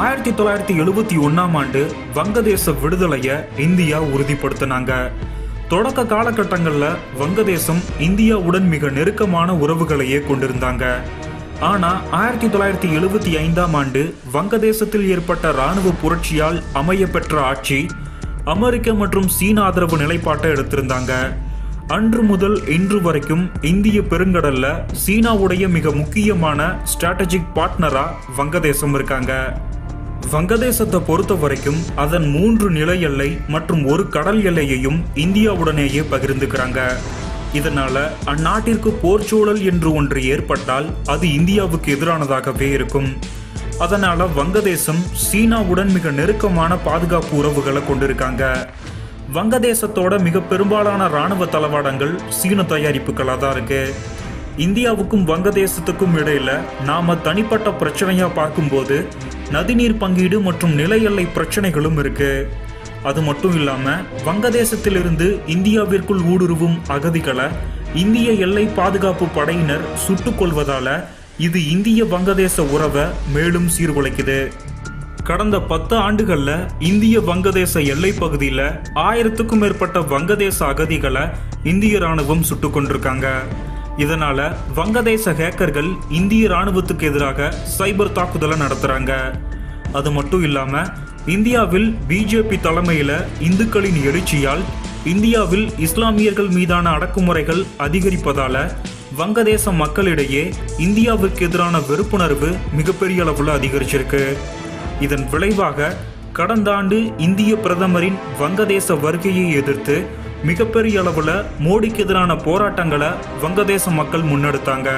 ஆயிரத்தி தொள்ளாயிரத்தி எழுபத்தி ஒன்னாம் ஆண்டு வங்கதேச விடுதலையை இந்தியா உறுதிப்படுத்தினாங்க தொடக்க காலகட்டங்களில் வங்கதேசம் இந்தியாவுடன் மிக நெருக்கமான உறவுகளையே கொண்டிருந்தாங்க ஆனா ஆயிரத்தி தொள்ளாயிரத்தி எழுபத்தி ஐந்தாம் ஆண்டு வங்கதேசத்தில் ஏற்பட்ட இராணுவ புரட்சியால் அமைய பெற்ற ஆட்சி அமெரிக்க மற்றும் சீன ஆதரவு நிலைப்பாட்டை எடுத்திருந்தாங்க அன்று முதல் இன்று வரைக்கும் இந்திய பெருங்கடல்ல சீனாவுடைய மிக முக்கியமான ஸ்ட்ராட்டஜிக் பார்ட்னரா வங்கதேசம் இருக்காங்க வங்கதேசத்தை பொறுத்த வரைக்கும் அதன் மூன்று நில எல்லை மற்றும் ஒரு கடல் எல்லையையும் இந்தியாவுடனேயே பகிர்ந்துக்கிறாங்க இதனால அந்நாட்டிற்கு போர்ச்சூழல் என்று ஒன்று ஏற்பட்டால் அது இந்தியாவுக்கு எதிரானதாகவே இருக்கும் அதனால வங்கதேசம் சீனாவுடன் மிக நெருக்கமான பாதுகாப்பு உறவுகளை கொண்டிருக்காங்க வங்கதேசத்தோட மிக பெரும்பாலான ராணுவ தளவாடங்கள் சீன தயாரிப்புகளாக தான் இருக்கு இந்தியாவுக்கும் வங்கதேசத்துக்கும் இடையில நாம தனிப்பட்ட பிரச்சனையா பார்க்கும்போது நதிநீர் பங்கீடு மற்றும் நில எல்லை பிரச்சனைகளும் இருக்கு அது மட்டும் இல்லாம வங்கதேசத்திலிருந்து இந்தியாவிற்குள் ஊடுருவும் அகதிகளை இந்திய எல்லை பாதுகாப்பு படையினர் சுட்டுக் கொள்வதால இது இந்திய வங்கதேச உறவை மேலும் சீர்குலைக்குது கடந்த பத்து ஆண்டுகள்ல இந்திய வங்கதேச எல்லை பகுதியில ஆயிரத்துக்கும் மேற்பட்ட வங்கதேச அகதிகளை இந்திய ராணுவம் சுட்டுக் கொண்டிருக்காங்க இதனால வங்கதேச ஹேக்கர்கள் இந்திய ராணுவத்துக்கு எதிராக சைபர் தாக்குதலை நடத்துறாங்க அது மட்டும் இல்லாம இந்தியாவில் பிஜேபி தலைமையில இந்துக்களின் எழுச்சியால் இந்தியாவில் இஸ்லாமியர்கள் மீதான அடக்குமுறைகள் அதிகரிப்பதால வங்கதேச மக்களிடையே இந்தியாவுக்கு எதிரான வெறுப்புணர்வு மிகப்பெரிய அளவில் அதிகரிச்சிருக்கு இதன் விளைவாக கடந்த ஆண்டு இந்திய பிரதமரின் வங்கதேச வருகையை எதிர்த்து மிகப்பெரிய அளவில் மோடிக்கு எதிரான போராட்டங்களை வங்கதேச மக்கள் முன்னெடுத்தாங்க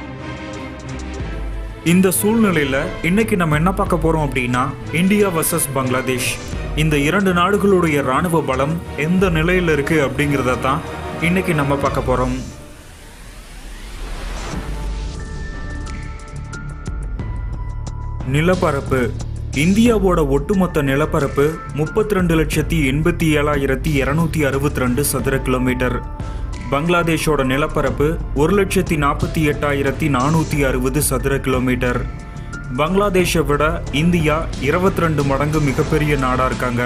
இந்த சூழ்நிலையில இன்னைக்கு நம்ம என்ன பார்க்க போறோம் அப்படின்னா இந்தியா வர்சஸ் பங்களாதேஷ் இந்த இரண்டு நாடுகளுடைய ராணுவ பலம் எந்த நிலையில இருக்கு அப்படிங்கிறத தான் இன்னைக்கு நம்ம பார்க்க போறோம் நிலப்பரப்பு இந்தியாவோட ஒட்டுமொத்த நிலப்பரப்பு முப்பத்தி ரெண்டு லட்சத்தி எண்பத்தி ஏழாயிரத்தி இரநூத்தி அறுபத்தி ரெண்டு சதுர கிலோமீட்டர் பங்களாதேஷோட நிலப்பரப்பு ஒரு லட்சத்தி நாற்பத்தி எட்டாயிரத்தி நானூற்றி அறுபது சதுர கிலோமீட்டர் பங்களாதேஷை விட இந்தியா இருபத்தி ரெண்டு மடங்கு மிகப்பெரிய நாடாக இருக்காங்க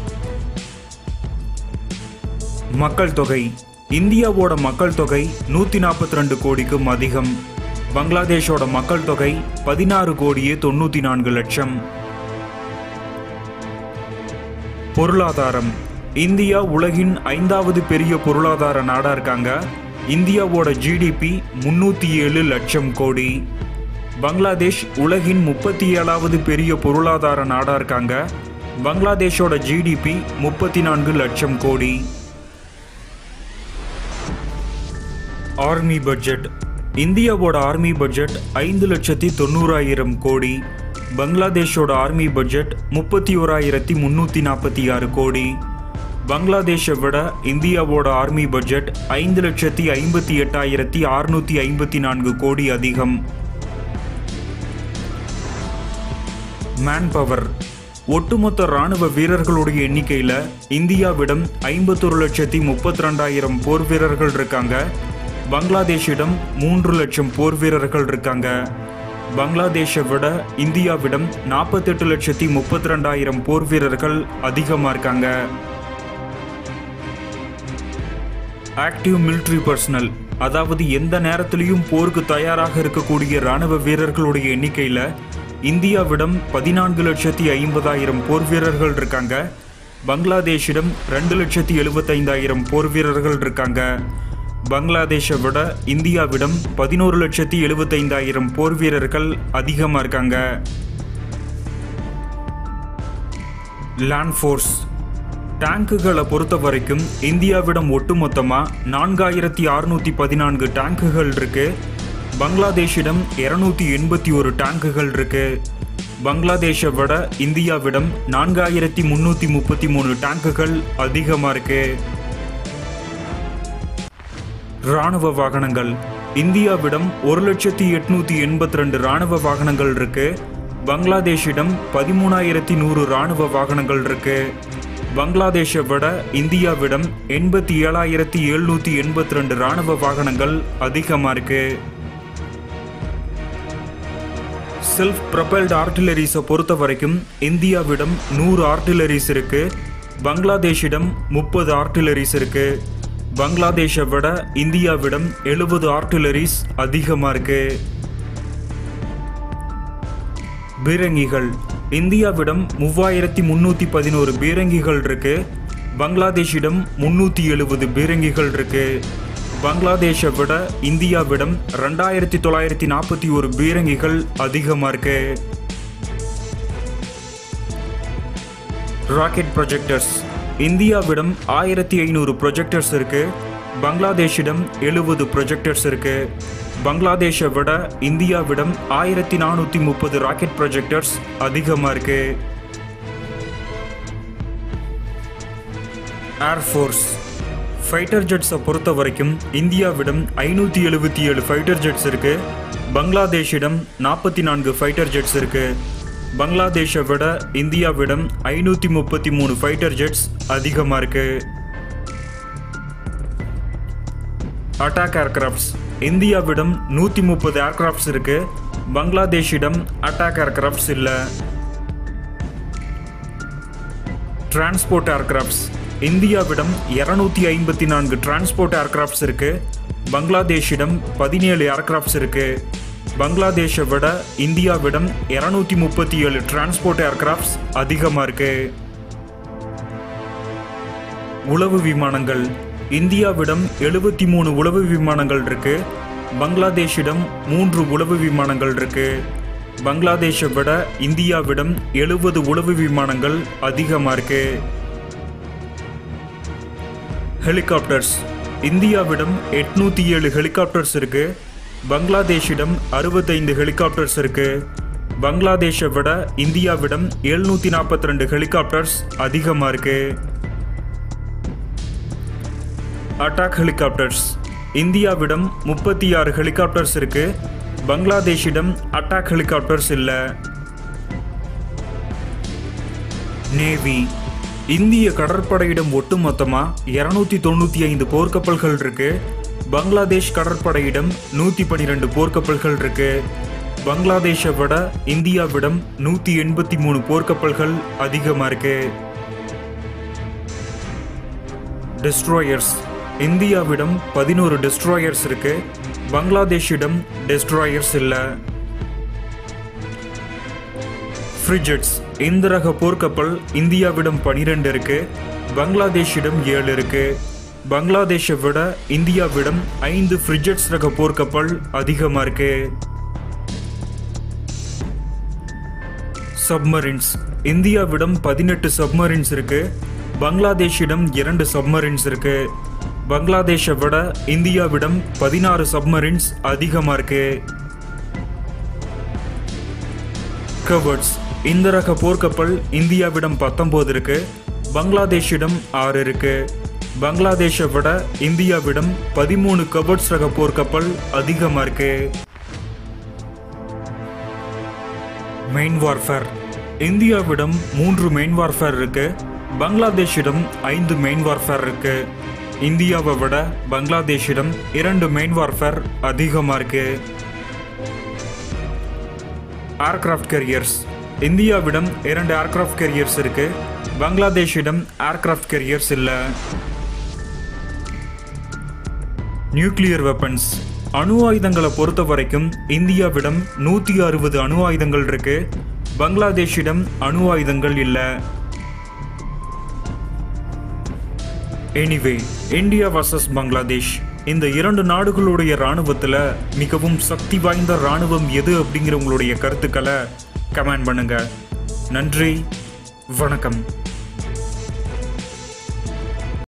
மக்கள் தொகை இந்தியாவோட மக்கள் தொகை நூற்றி நாற்பத்தி ரெண்டு கோடிக்கும் அதிகம் பங்களாதேஷோட மக்கள் தொகை பதினாறு கோடியே தொண்ணூற்றி நான்கு லட்சம் பொருளாதாரம் இந்தியா உலகின் ஐந்தாவது பெரிய பொருளாதார நாடா இருக்காங்க இந்தியாவோட ஜிடிபி முன்னூற்றி ஏழு லட்சம் கோடி பங்களாதேஷ் உலகின் முப்பத்தி ஏழாவது பெரிய பொருளாதார நாடா இருக்காங்க பங்களாதேஷோட ஜிடிபி முப்பத்தி நான்கு லட்சம் கோடி ஆர்மி பட்ஜெட் இந்தியாவோட ஆர்மி பட்ஜெட் ஐந்து லட்சத்தி தொண்ணூறாயிரம் கோடி பங்களாதேஷோட ஆர்மி பட்ஜெட் முப்பத்தி ஓராயிரத்தி முந்நூற்றி நாற்பத்தி ஆறு கோடி பங்களாதேஷை விட இந்தியாவோட ஆர்மி பட்ஜெட் ஐந்து லட்சத்தி ஐம்பத்தி எட்டாயிரத்தி அறுநூற்றி ஐம்பத்தி நான்கு கோடி அதிகம் மேன் பவர் ஒட்டுமொத்த ராணுவ வீரர்களுடைய எண்ணிக்கையில் இந்தியாவிடம் ஐம்பத்தொரு லட்சத்தி முப்பத்தி ரெண்டாயிரம் போர் வீரர்கள் இருக்காங்க பங்களாதேஷிடம் மூன்று லட்சம் போர் வீரர்கள் இருக்காங்க பங்களாதேஷை விட இந்தியாவிடம் நாற்பத்தெட்டு லட்சத்தி முப்பத்தி ரெண்டாயிரம் போர் வீரர்கள் அதிகமாக இருக்காங்க ஆக்டிவ் மிலிட்ரி பர்சனல் அதாவது எந்த நேரத்திலையும் போருக்கு தயாராக இருக்கக்கூடிய ராணுவ வீரர்களுடைய எண்ணிக்கையில் இந்தியாவிடம் பதினான்கு லட்சத்தி ஐம்பதாயிரம் போர் வீரர்கள் இருக்காங்க பங்களாதேஷிடம் ரெண்டு லட்சத்தி எழுபத்தைந்தாயிரம் போர் வீரர்கள் இருக்காங்க பங்களாதேஷை விட இந்தியாவிடம் பதினோரு லட்சத்தி எழுபத்தைந்தாயிரம் போர் வீரர்கள் அதிகமாக இருக்காங்க லேண்ட் ஃபோர்ஸ் டேங்குகளை பொறுத்த வரைக்கும் இந்தியாவிடம் ஒட்டுமொத்தமாக நான்காயிரத்தி அறுநூற்றி பதினான்கு டேங்குகள் இருக்கு பங்களாதேஷிடம் இருநூத்தி எண்பத்தி ஒரு டேங்குகள் இருக்கு பங்களாதேஷை விட இந்தியாவிடம் நான்காயிரத்தி முந்நூற்றி முப்பத்தி மூணு டேங்குகள் அதிகமாக இருக்கு ராணுவ வாகனங்கள் இந்தியாவிடம் ஒரு லட்சத்தி எட்நூத்தி எண்பத்தி ரெண்டு ராணுவ வாகனங்கள் இருக்கு பங்களாதேஷிடம் பதிமூணாயிரத்தி நூறு ராணுவ வாகனங்கள் இருக்கு பங்களாதேஷை விட இந்தியாவிடம் எண்பத்தி ஏழாயிரத்தி எழுநூத்தி எண்பத்தி ரெண்டு ராணுவ வாகனங்கள் அதிகமாக இருக்கு செல்ஃப் ப்ரொபைல்டு ஆர்டிலரிஸை பொறுத்த வரைக்கும் இந்தியாவிடம் நூறு ஆர்டிலரிஸ் இருக்கு பங்களாதேஷிடம் முப்பது ஆர்டிலரிஸ் இருக்கு பங்களாதேஷை விட இந்தியாவிடம் எழுபது ஆர்டிலரிஸ் அதிகமாக இருக்கு பீரங்கிகள் இந்தியாவிடம் மூவாயிரத்தி முந்நூற்றி பதினோரு பீரங்கிகள் இருக்கு பங்களாதேஷிடம் முந்நூற்றி எழுபது பீரங்கிகள் இருக்கு பங்களாதேஷை விட இந்தியாவிடம் ரெண்டாயிரத்தி தொள்ளாயிரத்தி நாற்பத்தி ஒரு பீரங்கிகள் அதிகமாக இருக்கு ராக்கெட் ப்ரொஜெக்டர்ஸ் இந்தியாவிடம் ஆயிரத்தி ஐநூறு ப்ரொஜெக்டர்ஸ் இருக்கு பங்களாதேஷிடம் எழுபது ப்ரொஜெக்டர்ஸ் இருக்கு பங்களாதேஷை விட இந்தியாவிடம் ஆயிரத்தி நானூற்றி முப்பது ராக்கெட் ப்ரொஜெக்டர்ஸ் அதிகமாக இருக்கு ஏர்ஃபோர்ஸ் ஃபைட்டர் ஜெட்ஸை பொறுத்த வரைக்கும் இந்தியாவிடம் ஐநூற்றி எழுபத்தி ஏழு ஃபைட்டர் ஜெட்ஸ் இருக்கு பங்களாதேஷிடம் நாற்பத்தி நான்கு ஃபைட்டர் ஜெட்ஸ் இருக்கு பங்களாதேஷை விட இந்தியாவிடம் ஐநூற்றி முப்பத்தி மூணு ஃபைட்டர் ஜெட்ஸ் அதிகமாக இருக்கு அட்டாக் ஏர்கிராஃப்ட்ஸ் இந்தியாவிடம் நூற்றி முப்பது ஏர்கிராஃப்ட்ஸ் இருக்கு பங்களாதேஷிடம் அட்டாக் ஏர்கிராஃப்ட்ஸ் இல்லை டிரான்ஸ்போர்ட் ஏர்கிராஃப்ட்ஸ் இந்தியாவிடம் இரநூத்தி ஐம்பத்தி நான்கு டிரான்ஸ்போர்ட் ஏர்கிராஃப்ட்ஸ் இருக்கு பங்களாதேஷிடம் பதினேழு ஏர்கிராஃப்ட்ஸ் இருக்கு பங்களாதேஷை விட இந்தியாவிடம் இரநூத்தி முப்பத்தி ஏழு டிரான்ஸ்போர்ட் ஏர்கிராஃப்ட்ஸ் அதிகமாக இருக்கு உளவு விமானங்கள் இந்தியாவிடம் எழுபத்தி மூணு உளவு விமானங்கள் இருக்கு பங்களாதேஷிடம் மூன்று உளவு விமானங்கள் இருக்கு பங்களாதேஷை விட இந்தியாவிடம் எழுபது உளவு விமானங்கள் அதிகமாக இருக்கு ஹெலிகாப்டர்ஸ் இந்தியாவிடம் எட்நூற்றி ஏழு ஹெலிகாப்டர்ஸ் இருக்கு பங்களாதேஷிடம் அறுபத்தைந்து ஹெலிகாப்டர்ஸ் இருக்கு பங்களாதேஷை விட இந்தியாவிடம் எழுநூற்றி நாற்பத்தி ரெண்டு ஹெலிகாப்டர்ஸ் அதிகமாக இருக்கு அட்டாக் ஹெலிகாப்டர்ஸ் இந்தியாவிடம் முப்பத்தி ஆறு ஹெலிகாப்டர்ஸ் இருக்கு பங்களாதேஷிடம் அட்டாக் ஹெலிகாப்டர்ஸ் இல்லை நேவி இந்திய கடற்படையிடம் ஒட்டுமொத்தமாக இரநூத்தி தொண்ணூற்றி ஐந்து போர்க்கப்பல்கள் இருக்கு பங்களாதேஷ் கடற்படையிடம் நூற்றி பன்னிரெண்டு போர்க்கப்பல்கள் இருக்கு பங்களாதேஷை விட இந்தியாவிடம் நூற்றி எண்பத்தி மூணு போர்க்கப்பல்கள் அதிகமாக இருக்கு டெஸ்ட்ராயர்ஸ் இந்தியாவிடம் பதினோரு டெஸ்ட்ராயர்ஸ் இருக்கு பங்களாதேஷிடம் டெஸ்ட்ராயர்ஸ் இல்லை ஃப்ரிஜெட்ஸ் இந்த ரக போர்க்கப்பல் இந்தியாவிடம் பனிரெண்டு இருக்கு பங்களாதேஷிடம் ஏழு இருக்கு பங்களாதேஷை விட இந்தியாவிடம் ஐந்து ஃப்ரிஜெட்ஸ் ரக போர்க்கப்பல் அதிகமாக இருக்கு சப்மரின்ஸ் இந்தியாவிடம் பதினெட்டு சப்மரின்ஸ் இருக்கு பங்களாதேஷிடம் இரண்டு சப்மரின்ஸ் இருக்கு பங்களாதேஷை விட இந்தியாவிடம் பதினாறு சப்மரின்ஸ் அதிகமாக இருக்கு கவர்ட்ஸ் இந்த ரக போர்க்கப்பல் இந்தியாவிடம் பத்தொம்போது இருக்கு பங்களாதேஷிடம் ஆறு இருக்கு பங்களாதேஷை விட இந்தியாவிடம் பதிமூணு கவர்ட்ஸ் ரக போர்க்கப்பல் அதிகமாக இருக்கு மெயின் வார்ஃபேர் இந்தியாவிடம் மூன்று மெயின் வார்ஃபேர் இருக்கு பங்களாதேஷிடம் ஐந்து மெயின் வார்ஃபேர் இருக்கு இந்தியாவை விட பங்களாதேஷிடம் இரண்டு மெயின் வார்ஃபேர் அதிகமாக இருக்கு ஏர்கிராஃப்ட் கேரியர்ஸ் இந்தியாவிடம் இரண்டு ஏர்கிராஃப்ட் கேரியர்ஸ் இருக்கு பங்களாதேஷிடம் ஏர்கிராஃப்ட் கேரியர்ஸ் இல்லை நியூக்ளியர் வெப்பன்ஸ் அணு ஆயுதங்களை பொறுத்த வரைக்கும் இந்தியாவிடம் நூற்றி அறுபது அணு ஆயுதங்கள் இருக்கு பங்களாதேஷிடம் அணு ஆயுதங்கள் இல்லை எனிவே இந்தியா வர்சஸ் பங்களாதேஷ் இந்த இரண்டு நாடுகளுடைய இராணுவத்தில் மிகவும் சக்தி வாய்ந்த இராணுவம் எது அப்படிங்கிற உங்களுடைய கருத்துக்களை கமெண்ட் பண்ணுங்க நன்றி வணக்கம்